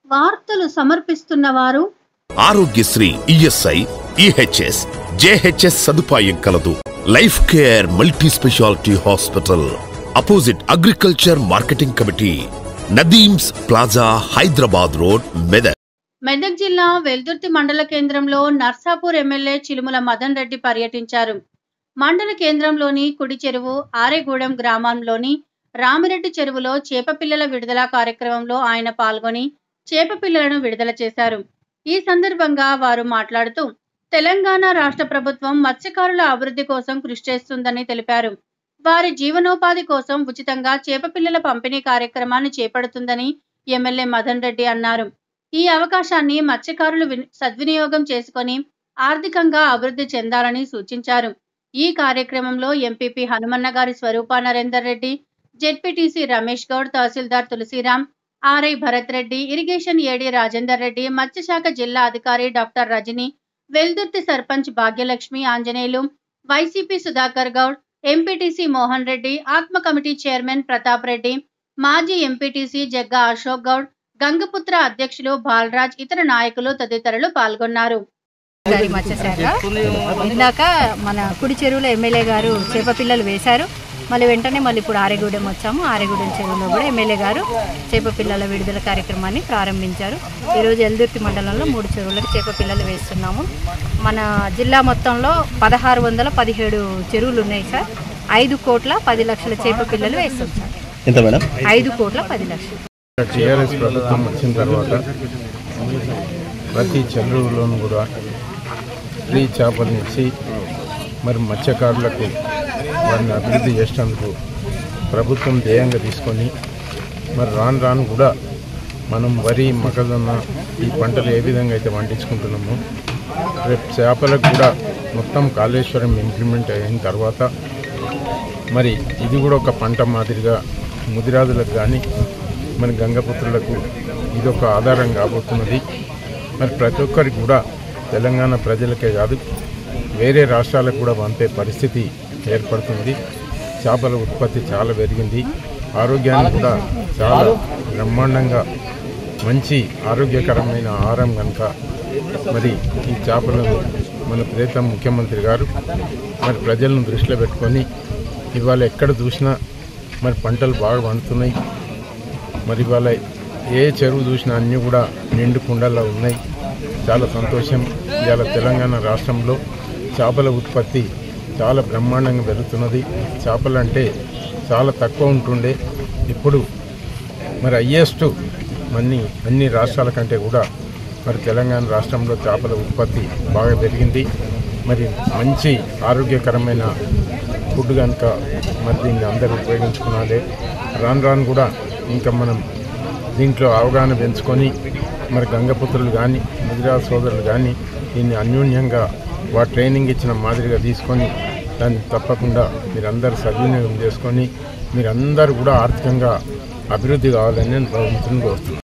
వార్తలు సమర్పిస్తున్న వారు ఆరోగ్యశ్రీ ఈఎస్ఐ ఈహెచ్ఎస్ జేహెచ్ఎస్ సదుపాయం కలదు life care multi speciality hospital opposite agriculture marketing committee Nadeem's plaza Hyderabad road Medak Medak జిల్లా వెల్దుర్తి మండల కేంద్రంలో నర్సాపూర్ ఎమ్మెల్యే చిలుముల మదన్ రెడ్డి పర్యటించారు మండల కేంద్రంలోని కుడి చెరువు ఆరేగూడెం గ్రామంలోని రామిరెడ్డి చెరువులో చేప పిల్లల విడుదల కార్యక్రమంలో ఆయన పాల్గొని చేప పిల్లలను విడుదల చేశారు ఈ సందర్భంగా వారు మాట్లాడుతూ తెలంగాణ రాష్ట్ర ప్రభుత్వం మత్స్యకారుల అభివృద్ధి కోసం కృషి చేస్తుందని తెలిపారు వారి జీవనోపాధి కోసం ఉచితంగా చేప పిల్లల పంపిణీ కార్యక్రమాన్ని చేపడుతుందని ఎమ్మెల్యే మదన్ రెడ్డి అన్నారు ఈ అవకాశాన్ని మత్స్యకారులు విని- సద్వినియోగం చేసుకొని ఆర్థికంగా అభివృద్ధి చెందాలని సూచించారు ఈ కార్యక్రమంలో ఎంపీపీ హనుమన్న గారి స్వరూప నరేందర్ రెడ్డి జెడ్పీటీసీ రమేష్ గౌడ్ తహసీల్దార్ Tulasiram RI Bharat Reddy irrigation AD Rajender Reddy మత్స్యశాఖ జిల్లా అధికారి doctor Rajani Veldurthi sarpanch Bhagyalakshmi Anjaneyulu YCP Sudhakar Goud MPTC Mohan Reddy ATMA committee chairman Pratap Reddy మాజీ ఎంపీటీసీ జగ్గా అశోక్ గౌడ్ గంగపుత్ర అధ్యక్షులు బాలరాజ్ ఇతర నాయకులు తదితరులు పాల్గొన్నారు గారి మత్స్యశాఖ ఇందాక మన కుడి చెరువులో ఎమ్మెల్యే గారు చేప పిల్లలు వేశారు మళ్ళీ వెంటనే మళ్ళీ ఇప్పుడు ఆరెగూడెం వచ్చాము ఆరెగూడెం చెరువులో కూడా ఎమ్మెల్యే గారు చేప పిల్లల విడుదల కార్యక్రమాన్ని ప్రారంభించారు ఈరోజు ఎల్దుర్తి మండలంలో మూడు చెరువులకు చేప పిల్లలు వేస్తున్నాము మన జిల్లా మొత్తంలో పదహారు వందల పదిహేడు చెరువులు ఉన్నాయి సార్ ఐదు కోట్ల పది లక్షల చేప పిల్లలు వేస్తాం సార్ ఎంత మేడం ఐదు కోట్ల పది లక్షలు టీఆర్ఎస్ ప్రభుత్వం వచ్చిన తర్వాత ప్రతి చెరువులోనూ కూడా ఫ్రీ చేపలనిచ్చి మరి మత్స్యకారులకు వారిని అభివృద్ధి చేసేందుకు ప్రభుత్వం ధ్యేయంగా తీసుకొని మరి రాను రాను కూడా మనం వరి మొక్కజొన్న ఈ పంటలు ఏ విధంగా అయితే పండించుకుంటున్నామో రేపు చేపలకు కూడా మొత్తం కాళేశ్వరం ఇంప్లిమెంట్ అయిన తర్వాత మరి ఇది కూడా ఒక పంట మాదిరిగా ముదిరాజులకు కానీ మన గంగపుత్రులకు ఇది ఒక ఆధారం కాబోతున్నది మరి ప్రతి ఒక్కరికి కూడా తెలంగాణ ప్రజలకే కాదు వేరే రాష్ట్రాలకు కూడా పంపే పరిస్థితి ఏర్పడుతుంది చేపల ఉత్పత్తి చాలా పెరిగింది ఆరోగ్యాన్ని కూడా చాలా బ్రహ్మాండంగా మంచి ఆరోగ్యకరమైన ఆహారం కనుక మరి ఈ చేపలను మన ప్రియతమ ముఖ్యమంత్రి గారు మరి ప్రజలను దృష్టిలో పెట్టుకొని ఇవాళ ఎక్కడ చూసినా మరి పంటలు బాగా పండుతున్నాయి మరి ఇవాళ ఏ చెరువు చూసినా అన్నీ కూడా నిండు కుండల్లో ఉన్నాయి చాలా సంతోషం ఇవాళ తెలంగాణ రాష్ట్రంలో చేపల ఉత్పత్తి చాలా బ్రహ్మాండంగా పెరుగుతున్నది చేపలు అంటే చాలా తక్కువ ఉంటుండే ఇప్పుడు మరి హయ్యెస్ట్ అన్ని అన్ని రాష్ట్రాల కంటే కూడా మరి తెలంగాణ రాష్ట్రంలో చేపల ఉత్పత్తి బాగా పెరిగింది మరి మంచి ఆరోగ్యకరమైన ఫుడ్ కనుక మరి దీన్ని అందరూ ఉపయోగించుకున్నాలే రాను రాను కూడా ఇంకా మనం దీంట్లో అవగాహన పెంచుకొని మరి గంగపుత్రులు కానీ ముదిరా సోదరులు కానీ దీన్ని అన్యోన్యంగా వారు ట్రైనింగ్ ఇచ్చిన మాదిరిగా తీసుకొని దాన్ని తప్పకుండా మీరందరూ సద్వినియోగం చేసుకొని మీరందరూ కూడా ఆర్థికంగా అభివృద్ధి కావాలని నేను ప్రభుత్వం కోరుతున్నాను